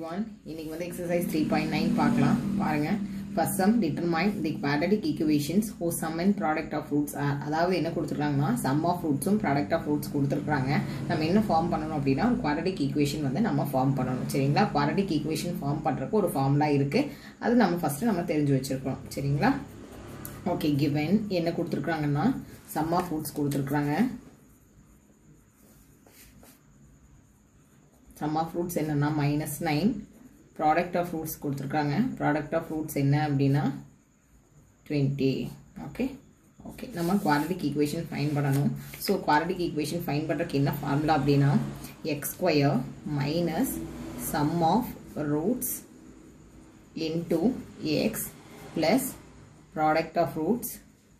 One இன்னைக்கு வந்து exercise three point nine பார்க்கலாம் பாருங்க first sum determine the quadratic equations ஹோ sum and product of roots அதாவது என்ன கொடுத்துருக்காங்கன்னா சம் ஆஃப் ஃப்ரூட்ஸும் ப்ராடக்ட் ஆஃப் ஃப்ரூட்ஸ் கொடுத்துருக்காங்க நம்ம என்ன ஃபார்ம் பண்ணணும் அப்படின்னா ஒரு குவாட்ரடிக் ஈக்குவேஷன் வந்து நம்ம ஃபார்ம் பண்ணணும் சரிங்களா குவாட்ரடிக் ஈக்குவேஷன் ஃபார்ம் பண்ணுறதுக்கு ஒரு ஃபார்முலா இருக்குது அது நம்ம ஃபஸ்ட்டு நம்ம தெரிஞ்சு வச்சுருக்கோம் சரிங்களா ஓகே கிவன் என்ன கொடுத்துருக்குறாங்கன்னா சம் ஆஃப் ஃப்ரூட்ஸ் கொடுத்துருக்குறாங்க சம் ஆஃப் ஃப்ரூட்ஸ் என்னன்னா minus nine product of roots கொடுத்துருக்காங்க ப்ராடக்ட் ஆஃப் ஃப்ரூட்ஸ் என்ன அப்படின்னா டுவெண்ட்டி ஓகே ஓகே நம்ம குவாலிட்டிக் ஈக்குவேஷன் ஃபைன் பண்ணணும் ஸோ குவாலிட்டிக் ஈக்குவேஷன் ஃபைன் பண்ணுறதுக்கு என்ன ஃபார்முலா அப்படின்னா x square minus sum of roots into x plus product of roots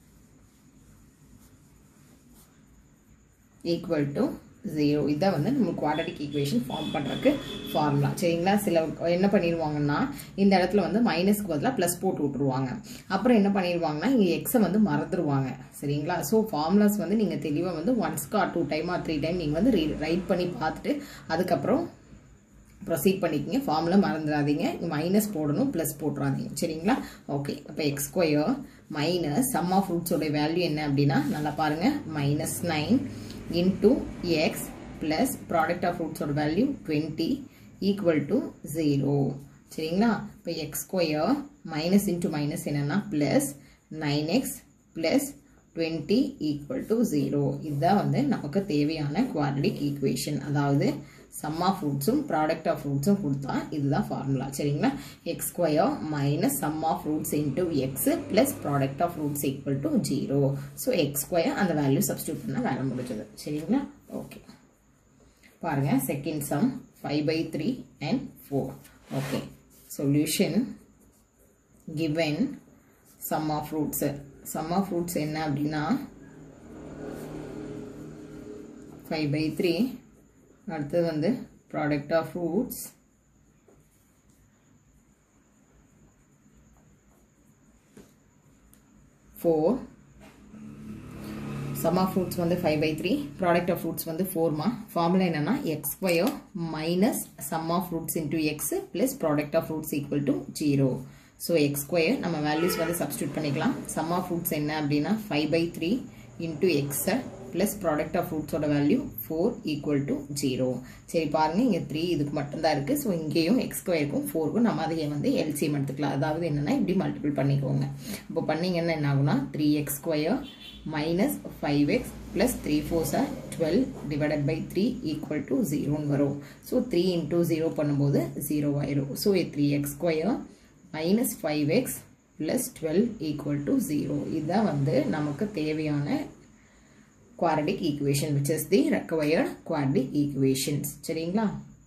equal to zero இதான் வந்து நம்ம குவாட்ரட்டிக் ஈக்குவேஷன் ஃபார்ம் பண்ணுறதுக்கு ஃபார்முலா சரிங்களா சில என்ன பண்ணிடுவாங்கன்னா இந்த இடத்துல வந்து மைனஸ்க்கு பதிலாக ப்ளஸ் போட்டு விட்ருவாங்க அப்புறம் என்ன பண்ணிடுவாங்கன்னா இங்கே எக்ஸை வந்து மறந்துடுவாங்க சரிங்களா ஸோ ஃபார்முலாஸ் வந்து நீங்கள் தெளிவாக வந்து ஒன்ஸ்க்கு or two time or three time நீங்கள் வந்து ரைட் பண்ணி பார்த்துட்டு அதுக்கப்புறம் ப்ரொசீட் பண்ணிக்கங்க ஃபார்முலா மறந்துடாதீங்க மைனஸ் போடணும் ப்ளஸ் போட்டுறாதீங்க சரிங்களா ஓகே அப்போ x square minus sum of ஃப்ரூட்ஸோட வேல்யூ என்ன அப்படின்னா நல்லா பாருங்கள் minus nine into x plus product of fruits or value 20 equal to 0 சரிங்களா இப்போ x square minus into minus என்னன்னா plus 9x plus 20 equal to 0 இதுதான் வந்து நமக்கு தேவையான quadratic equation அதாவது sum of fruitsம் product of fruitsம் கொடுத்தா இதுதான் ஃபார்முலா சரிங்களா x square minus sum of fruits into x plus product of fruits equal to 0 so x square அந்த வேல்யூ சப்ஸ்டியூட் பண்ண வேலை முடிஞ்சது சரிங்களா ஓகே பாருங்க second sum five by three and four okay solution given sum of fruits sum of fruits என்ன அப்படின்னா five by three அடுத்தது வந்து product of roots four sum of roots வந்து five by three product of roots வந்து ஃபோர்மா formula என்னன்னா x square minus sum of roots into x plus product of roots equal to zero so x square நம்ம values வந்து substitute பண்ணிக்கலாம் sum of roots என்ன அப்படின்னா five by three into எக்ஸை plus product of ஃப்ரூட்ஸோட value four equal to zero சரி பாருங்கள் இங்கே த்ரீ இதுக்கு மட்டும்தான் இருக்குது ஸோ இங்கேயும் எக்ஸ் ஸ்கொயருக்கும் ஃபோருக்கும் நம்ம அதையே வந்து எல்சிஎம் எடுத்துக்கலாம் அதாவது என்னென்னா இப்படி மல்டிபிள் பண்ணிக்கோங்க இப்போ பண்ணிங்கன்னா என்ன ஆகுனா three x square minus five x plus three four sir twelve divided by three equal to ஜீரோன்னு வரும் ஸோ த்ரீ இன்டூ ஜீரோ பண்ணும்போது ஜீரோ ஆயிரும் so three x square minus five x plus twelve equal to zero இதுதான் வந்து நமக்கு தேவையான quadratic equation which is the required quadratic equations சரிங்களா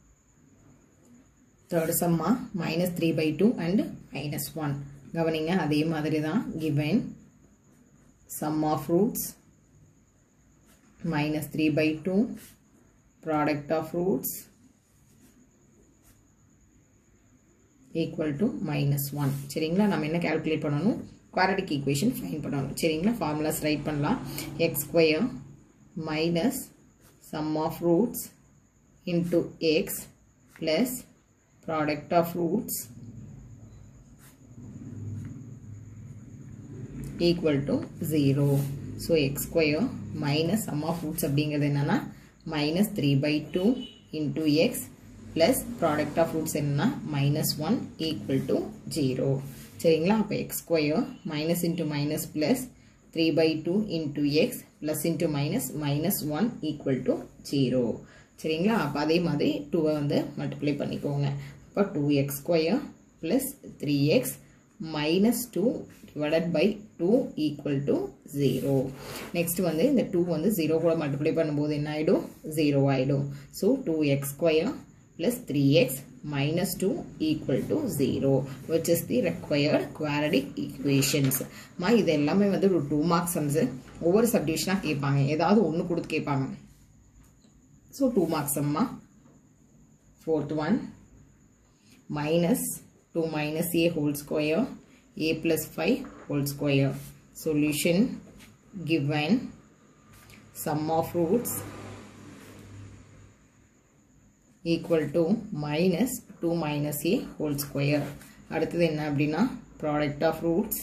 third summa minus 3 by 2 and minus 1 கவனிங்க அதே மாதிரி தான் given sum of roots minus 3 by 2 product of roots equal to minus 1 சரிங்களா நம்ம என்ன calculate பண்ணணும் quadratic equation find பண்ணணும் சரிங்களா formulas write பண்ணலாம் x square minus sum of roots into x plus product of roots equal to 0 so x square minus sum of roots அப்படிங்கிறது என்னன்னா minus 3 by 2 into x plus product of roots என்னன்னா minus 1 equal to 0 சரிங்களா அப்போ x square minus into minus plus three by two into x plus into minus minus one equal to zero சரிங்களா அப்போ அதே மாதிரி டூவை வந்து மல்டிப்ளை பண்ணிக்கோங்க அப்போ two x square plus three x minus two divided by two equal to zero next வந்து இந்த டூ வந்து ஜீரோ கூட மல்டிப்ளை பண்ணும்போது என்ன ஆகிடும் ஜீரோ ஆகிடும் so two x square plus 3x minus 2 equal to 0 which is the required quadratic equations மா இது எல்லாமே வந்து ஒரு டூ மார்க் சம்ஸ் ஒவ்வொரு சப்டிவிஷனாக கேட்பாங்க ஏதாவது ஒன்று கொடுத்து கேட்பாங்க ஸோ டூ மார்க்ஸ் அம்மா fourth one minus two minus a whole square a plus five whole square solution given sum of roots equal to minus two minus a whole square அடுத்தது என்ன அப்படின்னா product of roots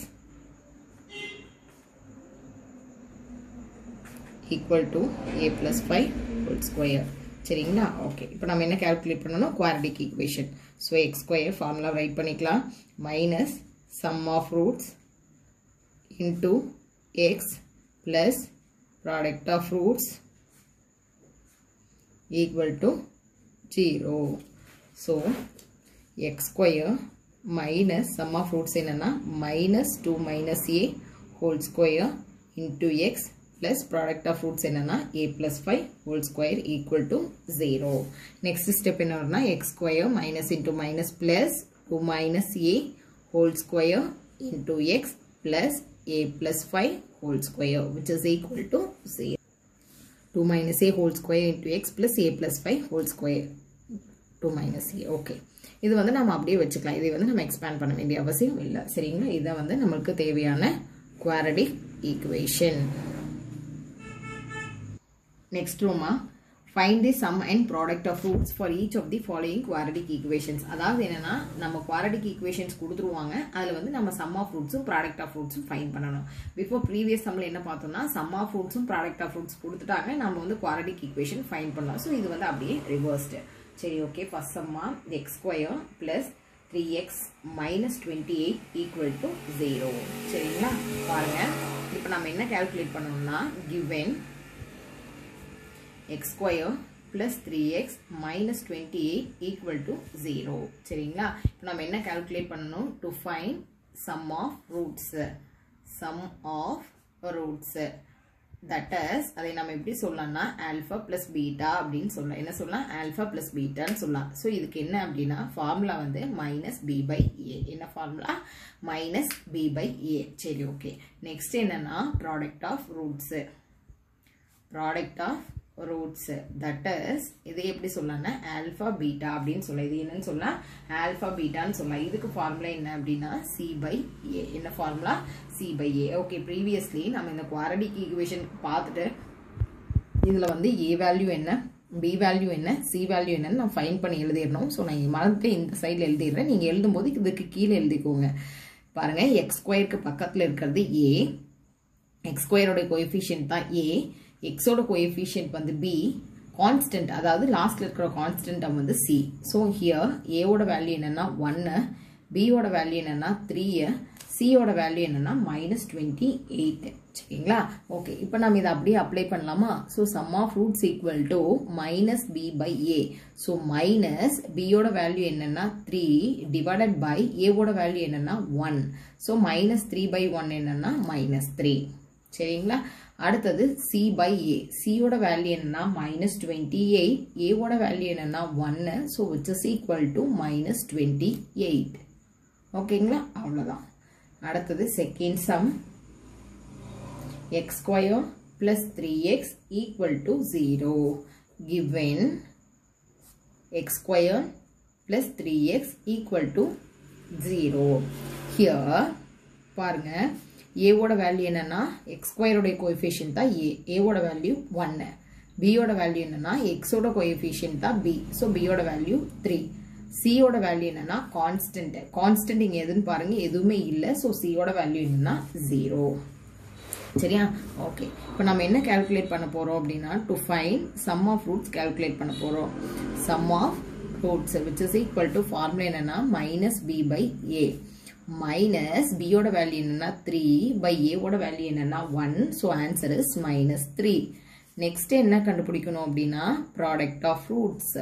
equal to a plus five whole square சரிங்களா okay இப்போ நம்ம என்ன calculate பண்ணணும் quadratic equation so x square formula write பண்ணிக்கலாம் minus sum of roots into x plus product of roots equal to zero so x square minus sum of roots என்னென்னா minus two minus a whole square into x plus product of roots என்னன்னா a plus 5 whole square equal to 0. Next step என்ன வரும்னா x square minus into minus plus 2 minus a whole square into x plus a plus 5 whole square which is equal to 0. 2 minus a whole square into x plus a plus 5 whole square 2 minus a okay இது வந்து நம்ம அப்படியே வச்சுக்கலாம் இதை வந்து நம்ம expand பண்ண வேண்டிய அவசியம் இல்லை சரிங்களா இதை வந்து நம்மளுக்கு தேவையான quadratic equation Next Roma, find the sum and product of roots for each of the following quadratic equations. அதாவது என்னன்னா நம்ம quadratic equations கொடுத்துருவாங்க அதில் வந்து நம்ம sum of rootsம் product of rootsம் find பண்ணணும் before previous sumல என்ன பார்த்தோம்னா sum of rootsம் product of roots கொடுத்துட்டாங்க நம்ம வந்து quadratic equation find பண்ணலாம் ஸோ இது வந்து அப்படியே reversed சரி ஓகே ஃபர்ஸ்ட் சம்மா x square plus three x minus twenty eight equal to zero சரிங்களா பாருங்க இப்போ நம்ம என்ன கால்குலேட் பண்ணணும்னா given x square plus 3x minus 28 equal to 0 சரிங்களா இப்போ நம்ம என்ன calculate பண்ணணும் to find sum of roots sum of roots that is அதை நம்ம எப்படி சொல்லலாம்னா alpha plus beta அப்படின்னு சொல்லலாம் என்ன சொல்லலாம் alpha plus betaன்னு சொல்லலாம் ஸோ இதுக்கு என்ன அப்படின்னா ஃபார்முலா வந்து minus b by a என்ன formula minus b by a சரி ஓகே நெக்ஸ்ட் என்னன்னா product of roots product of roots that is இது எப்படி சொல்லலாம்னா ஆல்ஃபா பீட்டா அப்படின்னு சொல்லலாம் இது என்னன்னு சொல்லலாம் ஆல்ஃபா பீட்டான்னு சொல்லலாம் இதுக்கு ஃபார்முலா என்ன அப்படின்னா சி பை ஏ என்ன formula c by a okay previously நம்ம இந்த குவாரடிக் ஈக்குவேஷன் பார்த்துட்டு இதில் வந்து ஏ வேல்யூ என்ன பி வேல்யூ என்ன சி வேல்யூ என்னன்னு நான் ஃபைன் பண்ணி எழுதிடணும் ஸோ நான் மறந்துட்டு இந்த சைடில் எழுதிடுறேன் நீங்கள் எழுதும்போது இதுக்கு கீழே எழுதிக்கோங்க பாருங்கள் எக்ஸ் ஸ்கொயருக்கு பக்கத்தில் இருக்கிறது ஏ எக்ஸ் ஸ்கொயரோட கோஎஃபிஷியன்ட் தான் ஏ எக்ஸோட கோஎஃபிஷியன்ட் வந்து பி கான்ஸ்டன்ட் அதாவது லாஸ்ட்ல இருக்கிற கான்ஸ்டன்ட் வந்து சி ஸோ ஹியர் ஏவோட வேல்யூ என்னன்னா ஒன்னு பியோட வேல்யூ என்னன்னா த்ரீ சியோட வேல்யூ என்னன்னா மைனஸ் டுவெண்ட்டி எயிட் சரிங்களா ஓகே இப்போ நம்ம இதை அப்படியே அப்ளை பண்ணலாமா so sum of roots equal to minus b by a so minus பியோட வேல்யூ என்னன்னா த்ரீ டிவைடட் பை ஏவோட வேல்யூ என்னன்னா one so minus three by one என்னன்னா மைனஸ் த்ரீ சரிங்களா அடுத்தது சி பை ஏ சியோட வேல்யூ என்னன்னா மைனஸ் டுவெண்ட்டி எயிட் ஏவோட வேல்யூ என்னன்னா ஒன்னு so which is equal to minus twenty eight ஓகேங்களா அவ்வளோதான் அடுத்தது second sum x square plus three x equal to zero given x square plus three x equal to zero here பாருங்க ஏவோட value என்னன்னா X ஸ்கொயரோடைய coefficient தான் ஏ ஏவோட value ஒன்னு பியோட வேல்யூ என்னன்னா எக்ஸோட கோஎஃபிஷியன்ட் தான் பி ஸோ பியோட வேல்யூ த்ரீ சியோட வேல்யூ என்னன்னா கான்ஸ்டன்ட் கான்ஸ்டன்ட் இங்க எதுன்னு பாருங்க எதுவுமே இல்லை ஸோ சியோட வேல்யூ என்னன்னா ஜீரோ சரியா ஓகே இப்போ நம்ம என்ன கால்குலேட் பண்ண போறோம் அப்படின்னா to find sum of roots calculate பண்ண போறோம் sum of roots which is equal to formula என்னன்னா minus b by a minus பியோட வேல்யூ என்னன்னா த்ரீ பை ஏவோட வேல்யூ என்னன்னா one so answer is minus three next என்ன கண்டுபிடிக்கணும் அப்படின்னா ப்ராடக்ட் ஆஃப் ரூட்ஸ்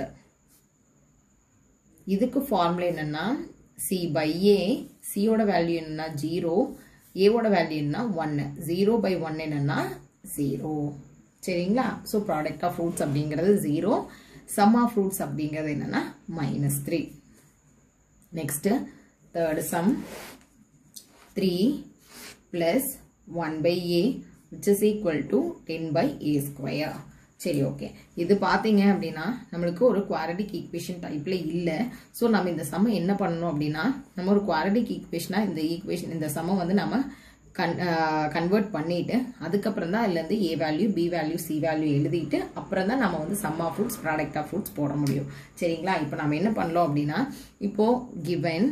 இதுக்கு ஃபார்முலா என்னன்னா சி பை ஏ சியோட வேல்யூ என்னன்னா ஜீரோ ஏவோட வேல்யூ என்ன ஒன்னு ஜீரோ பை ஒன் என்னன்னா ஜீரோ சரிங்களா ஸோ ப்ராடக்ட் ஆஃப் ரூட்ஸ் அப்படிங்கிறது ஜீரோ சம் ஆஃப் ரூட்ஸ் அப்படிங்கிறது என்னன்னா minus three next third sum three plus one by a which is equal to ten by a square சரி okay இது பார்த்தீங்க அப்படின்னா நம்மளுக்கு ஒரு குவாரடிக் ஈக்குவேஷன் டைப்ல இல்லை ஸோ நம்ம இந்த சம்ம என்ன பண்ணணும் அப்படின்னா நம்ம ஒரு குவாரடிக் ஈக்குவேஷனாக இந்த ஈக்குவேஷன் இந்த சம்ம வந்து நம்ம கன் கன்வெர்ட் பண்ணிவிட்டு அதுக்கப்புறம் தான் அதுலேருந்து a value b value c value எழுதிட்டு அப்புறம் தான் நம்ம வந்து sum of roots product of roots போட முடியும் சரிங்களா இப்போ நம்ம என்ன பண்ணலாம் அப்படின்னா இப்போது given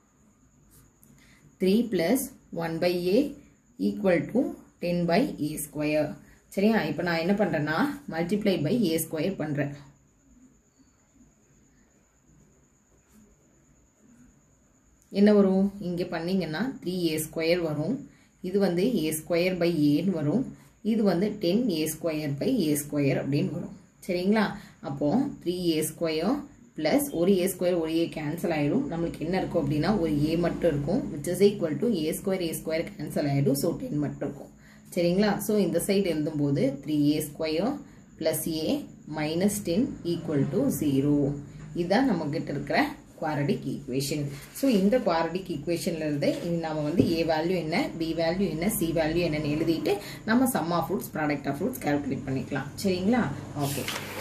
three plus one by a equal to ten by a square சரியா இப்போ நான் என்ன பண்ணுறேன்னா மல்டிப்ளை பை ஏ ஸ்கொயர் பண்ணுறேன் என்ன வரும் இங்கே பண்ணிங்கன்னா த்ரீ ஏ ஸ்கொயர் வரும் இது வந்து ஏ ஸ்கொயர் பை ஏன்னு வரும் இது வந்து ten a square by a square அப்படின்னு வரும் சரிங்களா அப்போ த்ரீ ஏ ஸ்கொயர் ப்ளஸ் ஒரு ஏ ஸ்கொயர் ஒரு ஏ கேன்சல் ஆகிடும் நம்மளுக்கு என்ன இருக்கும் அப்படின்னா ஒரு ஏ மட்டும் இருக்கும் which is equal to a square a square cancel ஆகிடும் ஸோ டென் மட்டும் இருக்கும் சரிங்களா ஸோ இந்த சைடு எழுதும்போது three a square plus a minus ten equal to zero இதுதான் நம்மக்கிட்ட இருக்கிற குவாரடிக் ஈக்குவேஷன் ஸோ இந்த குவாரடிக் ஈக்குவேஷன்ல இருந்து நம்ம வந்து ஏ வேல்யூ என்ன பி வேல்யூ என்ன சி வேல்யூ என்னன்னு எழுதிட்டு நம்ம sum of roots product of roots calculate பண்ணிக்கலாம் சரிங்களா okay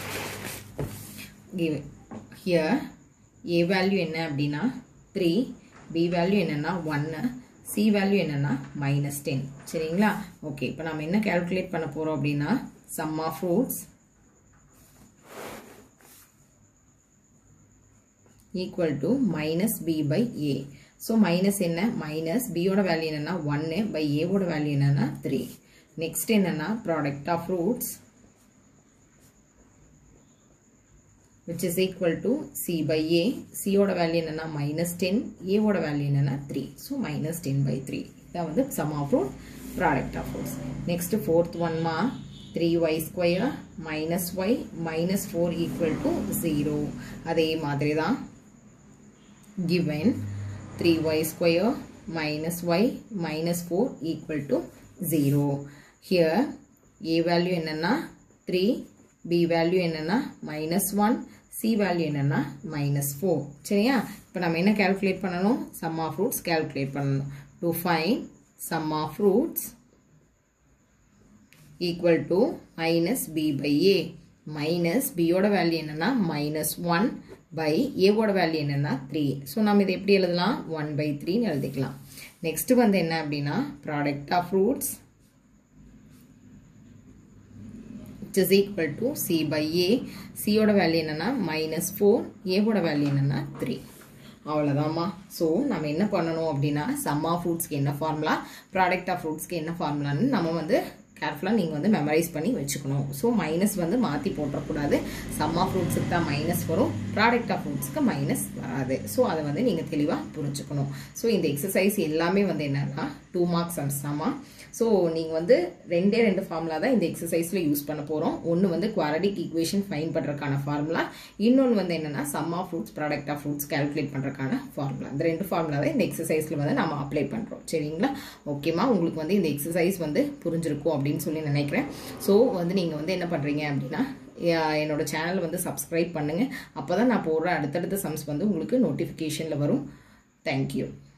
give here a value என்ன அப்படின்னா த்ரீ பி வேல்யூ என்னன்னா ஒன்று சி வேல்யூ என்னன்னா மைனஸ் டென் சரிங்களா ஓகே இப்போ நம்ம என்ன கால்குலேட் பண்ண போகிறோம் அப்படின்னா sum of roots equal to minus b by a so minus என்ன மைனஸ் பியோட வேல்யூ என்னன்னா ஒன்று பை ஏவோட வேல்யூ என்னன்னா த்ரீ நெக்ஸ்ட் என்னன்னா product of roots which is equal to c by a c ஓட வேல்யூ என்னன்னா மைனஸ் டென் ஏவோட வேல்யூ என்னன்னா three so minus ten by three இதான் வந்து sum of root product of roots next fourth ஒன்மா three y square minus y minus four equal to zero அதே மாதிரி தான் given 3y square minus y minus 4 equal to 0. Here a value என்னன்னா 3, b value என்னன்னா minus 1, c value என்னன்னா minus 4. சரியா இப்போ நம்ம என்ன calculate பண்ணணும் sum of roots calculate பண்ணணும் to find sum of roots equal to minus b by a minus b ஓட வேல்யூ என்னன்னா minus 1 பை ஏவோட வேல்யூ என்னன்னா த்ரீ ஸோ நம்ம இதை எப்படி எழுதலாம் ஒன் பை த்ரீன்னு எழுதிக்கலாம் நெக்ஸ்ட் வந்து என்ன அப்படின்னா product of roots it is equal to C by ஏ சியோட வேல்யூ என்னன்னா மைனஸ் ஃபோர் ஏவோட வேல்யூ என்னன்னா த்ரீ அவ்வளோதாம்மா ஸோ நம்ம என்ன பண்ணணும் அப்படின்னா சம் ஆஃப் ஃப்ரூட்ஸ்க்கு என்ன ஃபார்முலா ப்ராடக்ட் ஆஃப் ஃப்ரூட்ஸ்க்கு என்ன ஃபார்முலான்னு நம்ம வந்து கேர்ஃபுல்லாக நீங்கள் வந்து மெமரைஸ் பண்ணி வச்சுக்கணும் ஸோ மைனஸ் வந்து மாற்றி போட்டுறக்கூடாது சம் ஆஃப் ஃப்ரூட்ஸுக்கு தான் மைனஸ் வரும் ப்ராடக்ட் ஆஃப் ஃப்ரூட்ஸ்க்கு மைனஸ் வராது ஸோ அதை வந்து நீங்கள் தெளிவாக புரிஞ்சுக்கணும் ஸோ இந்த எக்ஸசைஸ் எல்லாமே வந்து என்னன்னா டூ மார்க்ஸ் அண்ட் சம்மா ஸோ நீங்கள் வந்து ரெண்டே ரெண்டு ஃபார்முலா தான் இந்த எக்ஸசைஸில் யூஸ் பண்ண போகிறோம் ஒன்று வந்து குவாரடிக் ஈக்குவேஷன் ஃபைன் பண்ணுறதுக்கான ஃபார்முலா இன்னொன்று வந்து என்னென்னா sum of roots product of roots calculate பண்ணுறதுக்கான ஃபார்முலா இந்த ரெண்டு ஃபார்முலா தான் இந்த எக்ஸசைஸில் வந்து நம்ம அப்ளை பண்ணுறோம் சரிங்களா ஓகேம்மா உங்களுக்கு வந்து இந்த எக்ஸசைஸ் வந்து புரிஞ்சிருக்கும் அப்படின்னு சொல்லி நினைக்கிறேன் ஸோ வந்து நீங்கள் வந்து என்ன பண்ணுறீங்க அப்படின்னா என்னோட சேனல் வந்து சப்ஸ்கிரைப் பண்ணுங்கள் அப்போ தான் நான் போடுற அடுத்தடுத்த சம்ஸ் வந்து உங்களுக்கு நோட்டிஃபிகேஷனில் வரும் தேங்க்யூ